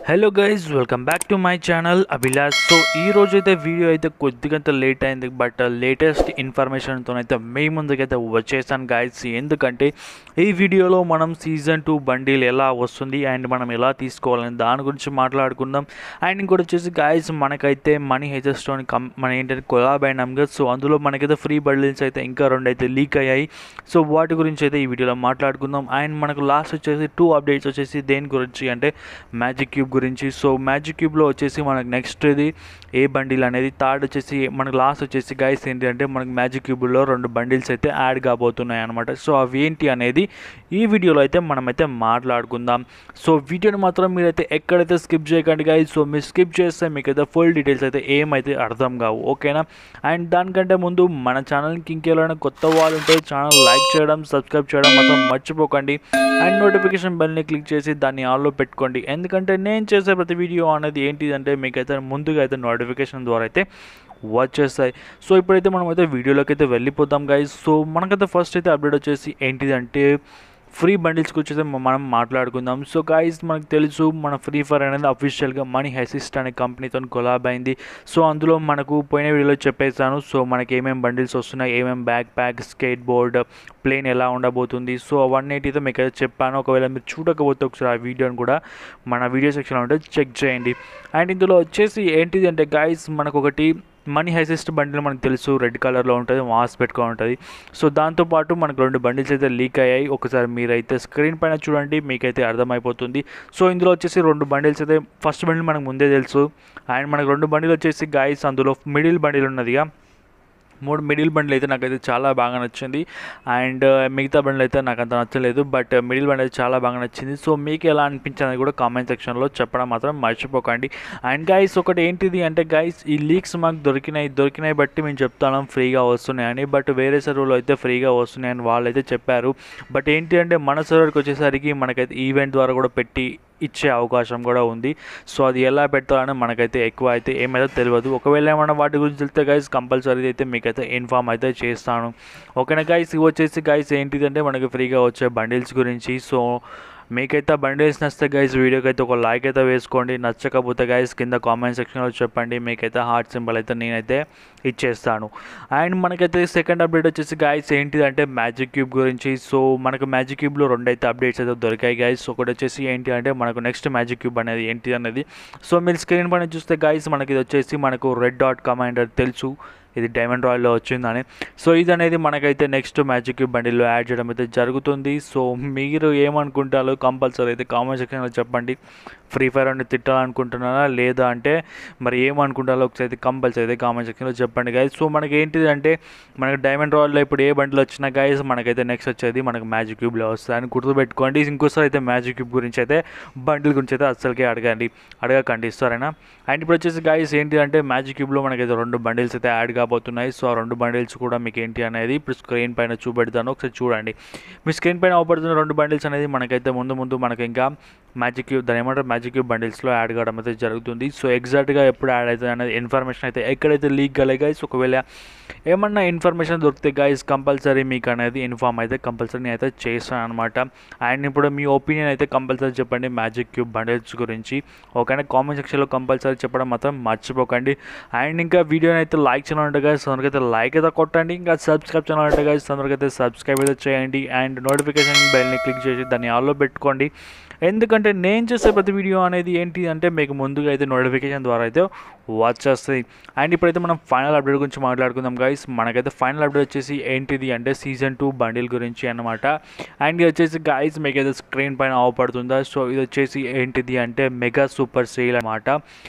hello guys welcome back to my channel Abhilash so ఈ రోజు అయితే వీడియో అయితే కొద్దిగంత లేట్ అయింది బట్ లేటెస్ట్ ఇన్ఫర్మేషన్తో అయితే మీ ముందుకైతే వచ్చేసాను గైజ్ ఎందుకంటే ఈ వీడియోలో మనం సీజన్ టూ బండిల్ ఎలా వస్తుంది అండ్ మనం ఎలా తీసుకోవాలని దాని గురించి మాట్లాడుకుందాం అండ్ ఇంకోటి వచ్చేసి గైజ్ మనకైతే మనీ హెజెస్టోన్ కం మన ఏంటంటే కొలాబ్ అయినాం కదా సో అందులో మనకైతే ఫ్రీ బండిల్స్ అయితే ఇంకా రెండు అయితే లీక్ అయ్యాయి సో వాటి గురించి అయితే ఈ వీడియోలో మాట్లాడుకుందాం అండ్ మనకు లాస్ట్ వచ్చేసి టూ అప్డేట్స్ వచ్చేసి దేని గురించి అంటే మ్యాజిక్ క్యూబ్ గురించి సో మ్యాజిక్ క్యూబ్లో వచ్చేసి మనకు నెక్స్ట్ ఇది ఏ బండిల్ అనేది థర్డ్ వచ్చేసి మనకు లాస్ట్ వచ్చేసి గైస్ ఏంటి అంటే మనకు మ్యాజిక్ క్యూబ్లో రెండు బండిల్స్ అయితే యాడ్ కాబోతున్నాయి అనమాట సో అవి ఏంటి అనేది ఈ వీడియోలో అయితే మనమైతే మాట్లాడుకుందాం సో వీడియోని మాత్రం మీరైతే ఎక్కడైతే స్కిప్ చేయకండి గైస్ సో మీరు స్కిప్ చేస్తే మీకైతే ఫుల్ డీటెయిల్స్ అయితే ఏమైతే అర్థం కావు ఓకేనా అండ్ దానికంటే ముందు మన ఛానల్కి ఇంకెవరైనా కొత్త వాళ్ళు ఉంటే ఛానల్ లైక్ చేయడం సబ్స్క్రైబ్ చేయడం మాత్రం మర్చిపోకండి అండ్ నోటిఫికేషన్ బెల్ని క్లిక్ చేసి దాన్ని ఆన్లో పెట్టుకోండి ఎందుకంటే నేను చేసే ప్రతి వీడియో అనేది ఏంటిదంటే మీకైతే ముందుగా అయితే నోటిఫికేషన్ ద్వారా అయితే వచ్చేస్తాయి సో ఇప్పుడైతే మనం అయితే వీడియోలోకి అయితే వెళ్ళిపోతాం గైస్ సో మనకైతే ఫస్ట్ అయితే అప్డేట్ వచ్చేసి ఏంటిదంటే ఫ్రీ బండిల్స్ వచ్చేసి మనం మాట్లాడుకుందాం సో గాయస్ మనకు తెలుసు మన ఫ్రీ ఫైర్ అనేది అఫీషియల్గా మనీ హెసిస్ట్ అనే కంపెనీతో కొలాబ్ అయింది సో అందులో మనకు పోయిన వీడియోలో చెప్పేసాను సో మనకి ఏమేమి బండిల్స్ వస్తున్నాయి ఏమేమి backpack skateboard plane ఎలా ఉండబోతుంది సో అవన్నీ అయితే మీకు అయితే చెప్పాను ఒకవేళ మీరు చూడకపోతే ఒకసారి ఆ వీడియోని కూడా మన వీడియో సెక్షన్లో ఉంటే చెక్ చేయండి అండ్ ఇందులో వచ్చేసి ఏంటిది అంటే గాయస్ మనకు ఒకటి మనీ హైసెస్ట్ బండిల్ మనకు తెలుసు రెడ్ కలర్లో ఉంటుంది మాస్ పెట్టుకొని ఉంటుంది సో దాంతోపాటు మనకు రెండు బండిల్స్ అయితే లీక్ అయ్యాయి ఒకసారి మీరైతే స్క్రీన్ పైన చూడండి మీకైతే అర్థమైపోతుంది సో ఇందులో వచ్చేసి రెండు బండిల్స్ అయితే ఫస్ట్ బండిల్ మనకు ముందే తెలుసు అండ్ మనకు రెండు బండిల్ వచ్చేసి గాయస్ అందులో మిడిల్ బండిల్ ఉన్నదిగా మూడు మిడిల్ బండ్లు అయితే నాకైతే చాలా బాగా నచ్చింది అండ్ మిగతా బండ్లు అయితే నాకు అంత నచ్చలేదు బట్ మిడిల్ బండ్ అయితే చాలా బాగా నచ్చింది సో మీకు ఎలా అనిపించింది కూడా కామెంట్ సెక్షన్లో చెప్పడం మాత్రం మర్చిపోకండి అండ్ గైస్ ఒకటి ఏంటిది అంటే గైస్ ఈ లీక్స్ మాకు దొరికినాయి దొరికినాయి బట్టి మేము చెప్తాం ఫ్రీగా వస్తున్నాయని బట్ వేరే సర్వర్లో అయితే ఫ్రీగా వస్తున్నాయని వాళ్ళు అయితే చెప్పారు బట్ ఏంటి అంటే మన సర్వర్కి వచ్చేసరికి మనకైతే ఈవెంట్ ద్వారా కూడా పెట్టి ఇచ్చే అవకాశం కూడా ఉంది సో అది ఎలా పెడతారని మనకైతే ఎక్కువ అయితే ఏమైతే తెలియదు ఒకవేళ ఏమైనా వాటి గురించి తెలిస్తే గైస్ కంపల్సరీ అయితే మీకైతే ఇన్ఫామ్ అయితే చేస్తాను ఓకేనా గైస్ ఇవి వచ్చేసి గైస్ ఏంటిదంటే మనకి ఫ్రీగా వచ్చే బండిల్స్ గురించి సో మీకైతే ఆ బండిల్స్ నచ్చితే గైస్ వీడియోకి అయితే ఒక లైక్ అయితే వేసుకోండి నచ్చకపోతే గైస్ కింద కామెంట్ సెక్షన్లో చెప్పండి మీకైతే హార్ట్ సింబల్ అయితే నేనైతే ఇచ్చేస్తాను అండ్ మనకైతే సెకండ్ అప్డేట్ వచ్చేసి గైస్ ఏంటిదంటే మ్యాజిక్ క్యూబ్ గురించి సో మనకు మ్యాజిక్ క్యూబ్లో రెండు అయితే అప్డేట్స్ అయితే దొరికాయి గైస్ ఒకటి వచ్చేసి ఏంటి అంటే మనకు నెక్స్ట్ మ్యాజిక్ క్యూబ్ అనేది ఏంటి అనేది సో మీరు స్క్రీన్ పైన చూస్తే గైస్ మనకి ఇది వచ్చేసి మనకు రెడ్ డాట్ కమాండర్ తెలుసు ఇది డైమండ్ రాయల్లో వచ్చిందని సో ఇది అనేది మనకైతే నెక్స్ట్ మ్యాజిక్ బండిల్లో యాడ్ చేయడం అయితే జరుగుతుంది సో మీరు ఏమనుకుంటారో కంపల్సరీ అయితే కామెంట్ సెక్షన్లో చెప్పండి ఫ్రీ ఫైర్ అని తిట్టాలనుకుంటున్నారా లేదా అంటే మరి ఏమనుకుంటారో ఒకసారి అయితే కంపల్సరీ అయితే కామెంట్ సెక్షన్లో చెప్పండి గైస్ సో మనకి ఏంటిది అంటే మనకి డైమండ్ రాయల్లో ఇప్పుడు ఏ బండిలు వచ్చినా గైస్ మనకైతే నెక్స్ట్ వచ్చేది మనకు మ్యాజిక్ క్యూబ్లో వస్తుంది అని గుర్తుపెట్టుకోండి ఇంకోసారి అయితే మ్యాజిక్ క్యూబ్ గురించి అయితే బండిల్ గురించి అయితే అస్సలకే అడగండి అడగకండి సరేనా అండ్ ఇప్పుడు వచ్చేసి గైస్ ఏంటి అంటే మ్యాజిక్ క్యూబ్లో మనకైతే రెండు బండిల్స్ అయితే యాడ్ కాబోతున్నాయి సో ఆ రెండు బండిల్స్ కూడా మీకు ఏంటి అనేది ఇప్పుడు స్క్రీన్ పైన చూపెడతాను ఒకసారి చూడండి మీ స్క్రీన్ పైన అవపడుతున్న రెండు బండిల్స్ అనేది మనకైతే ముందు ముందు మనకి ఇంకా మ్యాజిక్ క్యూబ్ దాని ఏమంటారు మ్యాజిక్ క్యూబ్ బండిల్స్లో యాడ్ కావడం అయితే జరుగుతుంది సో ఎగ్జాక్ట్గా ఎప్పుడు యాడ్ అవుతుంది అనేది ఇన్ఫర్మేషన్ అయితే ఎక్కడైతే లీక్ గలే గైస్ ఒకవేళ ఏమన్నా ఇన్ఫర్మేషన్ దొరికితే గైస్ కంపల్సరీ మీకు అనేది ఇన్ఫామ్ అయితే కంపల్సరీ అయితే చేస్తాను అనమాట అండ్ ఇప్పుడు మీ ఒపీనియన్ అయితే కంపల్సరీ చెప్పండి మ్యాజిక్ క్యూబ్ బండిల్స్ గురించి ఓకేనా కామెంట్ సెక్షన్లో కంపల్సరీ చెప్పడం మాత్రం మర్చిపోకండి అండ్ ఇంకా వీడియోని అయితే లైక్ ఛానల్ అంటే గైస్ తొందరగా లైక్ అయితే కొట్టండి ఇంకా సబ్స్క్రైబ్ ఛానల్ అంటే గైస్ తొందరగా అయితే సబ్స్క్రైబ్ అయితే చేయండి అండ్ నోటిఫికేషన్ బెల్ని క్లిక్ చేసి దాన్ని ఆల్లో పెట్టుకోండి ఎందుకంటే నేను చేసే ప్రతి వీడియో అనేది ఏంటి అంటే మీకు ముందుగా అయితే నోటిఫికేషన్ ద్వారా అయితే వచ్చేస్తుంది అండ్ ఇప్పుడైతే మనం ఫైనల్ అప్డేట్ గురించి మాట్లాడుకుందాం గైస్ మనకైతే ఫైనల్ అప్డేట్ వచ్చేసి ఏంటిది అంటే సీజన్ టూ బండిల్ గురించి అనమాట అండ్ ఇది వచ్చేసి గైస్ మీకు అయితే స్క్రీన్ పైన అవపడుతుందా సో ఇది వచ్చేసి ఏంటిది అంటే మెగా సూపర్ సేల్ అనమాట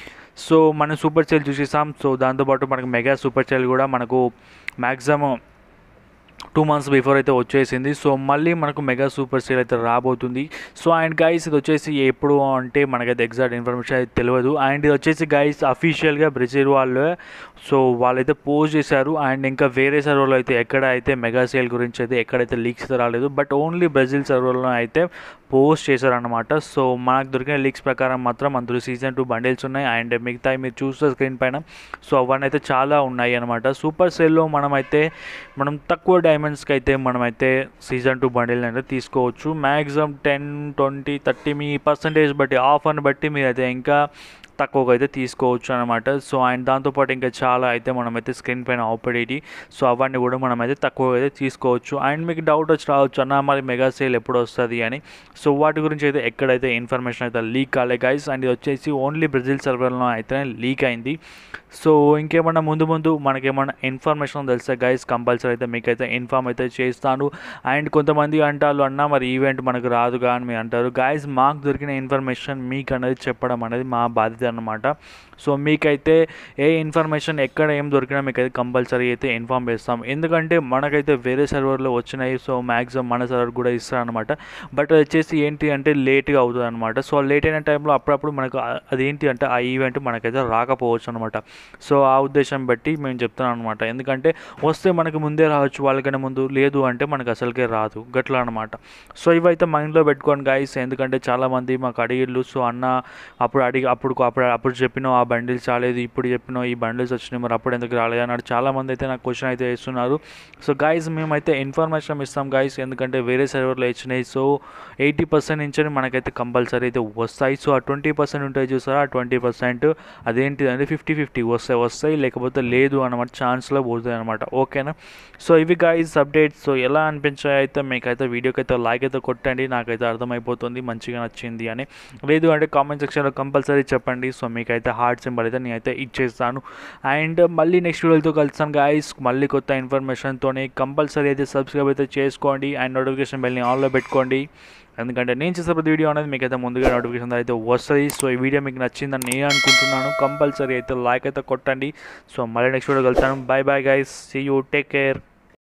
సో మనం సూపర్ సేల్ చూసేసాం సో దాంతోపాటు మనకు మెగా సూపర్ సేల్ కూడా మనకు మ్యాక్సిమం టూ మంత్స్ బిఫోర్ అయితే వచ్చేసింది సో మళ్ళీ మనకు మెగా సూపర్ సేల్ అయితే రాబోతుంది సో అండ్ గైస్ ఇది వచ్చేసి ఎప్పుడు అంటే మనకైతే ఎగ్జాక్ట్ ఇన్ఫర్మేషన్ అయితే తెలియదు అండ్ ఇది వచ్చేసి గైస్ అఫీషియల్గా బ్రెజిల్ వాళ్ళు సో వాళ్ళైతే పోస్ట్ చేశారు అండ్ ఇంకా వేరే సర్వర్లో అయితే ఎక్కడ అయితే మెగా సేల్ గురించి అయితే ఎక్కడైతే లీక్స్ రాలేదు బట్ ఓన్లీ బ్రెజిల్ సర్వర్లో అయితే పోస్ట్ చేశారనమాట సో మనకు దొరికిన లీక్స్ ప్రకారం మాత్రం అందులో సీజన్ టూ బండిల్స్ ఉన్నాయి అండ్ మిగతా మీరు చూస్తే స్క్రీన్ పైన సో అవన్నీ అయితే చాలా ఉన్నాయి అనమాట సూపర్ సేల్లో మనమైతే మనం తక్కువ డైమండ్ డైమండ్స్కి అయితే మనమైతే సీజన్ టూ బండిల్ అయితే తీసుకోవచ్చు మ్యాక్సిమం టెన్ ట్వంటీ థర్టీ మీ పర్సంటేజ్ బట్టి ఆఫర్ని బట్టి మీరు అయితే ఇంకా తక్కువగా అయితే తీసుకోవచ్చు అనమాట సో అండ్ దాంతోపాటు ఇంకా చాలా అయితే మనమైతే స్క్రీన్ పైన ఆపడేటి సో అవన్నీ కూడా మనమైతే తక్కువగా అయితే తీసుకోవచ్చు అండ్ మీకు డౌట్ వచ్చి రావచ్చు అన్న మరి మెగా సేల్ ఎప్పుడు వస్తుంది అని సో వాటి గురించి అయితే ఎక్కడైతే ఇన్ఫర్మేషన్ అయితే లీక్ కాలే గైస్ అండ్ ఇది వచ్చేసి ఓన్లీ బ్రెజిల్ సర్వర్లో అయితే లీక్ అయింది సో ఇంకేమన్నా ముందు ముందు మనకేమన్నా ఇన్ఫర్మేషన్ తెలిస్తే గైస్ కంపల్సరీ అయితే మీకైతే ఇన్ఫామ్ అయితే చేస్తాను అండ్ కొంతమంది అంటారు అన్న మరి ఈవెంట్ మనకు రాదుగా అని మీరు అంటారు గైస్ మాకు దొరికిన ఇన్ఫర్మేషన్ మీకు అనేది చెప్పడం అనేది మా బాధ్యత అనమాట సో మీకైతే ఏ ఇన్ఫర్మేషన్ ఎక్కడ ఏం దొరికినా మీకైతే కంపల్సరీ అయితే ఇన్ఫామ్ చేస్తాం ఎందుకంటే మనకైతే వేరే సర్వర్లో వచ్చినాయి సో మ్యాక్సిమం మన సర్వర్ కూడా ఇస్తారనమాట బట్ వచ్చేసి ఏంటి అంటే లేట్గా అవుతుంది అనమాట సో లేట్ అయిన టైంలో అప్పుడప్పుడు మనకు ఆ- అదేంటి అంటే ఆ ఈవెంట్ మనకైతే రాకపోవచ్చు అనమాట సో ఆ ఉద్దేశం బట్టి మేము చెప్తున్నాం అనమాట ఎందుకంటే వస్తే మనకు ముందే రావచ్చు వాళ్ళకన్నా ముందు లేదు అంటే మనకు అసలుకే రాదు గట్లా అనమాట సో ఇవైతే మైండ్లో పెట్టుకోండి గైస్ ఎందుకంటే చాలామంది మాకు అడిగిళ్ళు సో అన్న అప్పుడు అడిగి అప్పుడు అప్పుడు అప్పుడు చెప్పినావు ఆ బండిల్స్ రాలేదు ఇప్పుడు చెప్పినావు ఈ బండిల్స్ వచ్చినాయి మరి అప్పుడు ఎందుకు రాలేదు అన్నాడు చాలామంది అయితే నాకు క్వశ్చన్ అయితే వేస్తున్నారు సో గైస్ మేమైతే ఇన్ఫర్మేషన్ ఇస్తాం గైస్ ఎందుకంటే వేరే సర్వర్లో ఇచ్చినాయి సో ఎయిటీ పర్సెంట్ నుంచి మనకైతే కంపల్సరీ అయితే వస్తాయి సో ఆ ట్వంటీ పర్సెంట్ ఉంటాయి చూసారా ఆ ట్వంటీ పర్సెంట్ అదేంటిది అంటే ఫిఫ్టీ ఫిఫ్టీ వస్తాయి వస్తాయి లేకపోతే లేదు అనమాట ఛాన్స్లో పోతుంది అనమాట ఓకేనా సో ఇవి గైస్ అప్డేట్స్ సో ఎలా అనిపించాయి అయితే మీకైతే వీడియోకి అయితే లైక్ అయితే కొట్టండి నాకైతే అర్థమైపోతుంది మంచిగా నచ్చింది అని లేదు అంటే కామెంట్ సెక్షన్లో కంపల్సరీ చెప్పండి సో మీకైతే హార్ట్ సింబల్ అయితే నేనైతే ఇచ్చేస్తాను అండ్ మళ్ళీ నెక్స్ట్ వీడియోతో కలుస్తాను గాయస్ మళ్ళీ కొత్త ఇన్ఫర్మేషన్తోనే కంపల్సరీ అయితే సబ్స్క్రైబ్ అయితే చేసుకోండి అండ్ నోటిఫికేషన్ బెల్ని ఆన్లో పెట్టుకోండి ఎందుకంటే నేను చేసే ప్రతి వీడియో అనేది మీకైతే ముందుగా నోటిఫికేషన్ అయితే వస్తుంది సో ఈ వీడియో మీకు నచ్చిందని నేను అనుకుంటున్నాను కంపల్సరీ అయితే లైక్ అయితే కొట్టండి సో మళ్ళీ నెక్స్ట్ వీడియో కలుస్తాను bye bye guys see you take care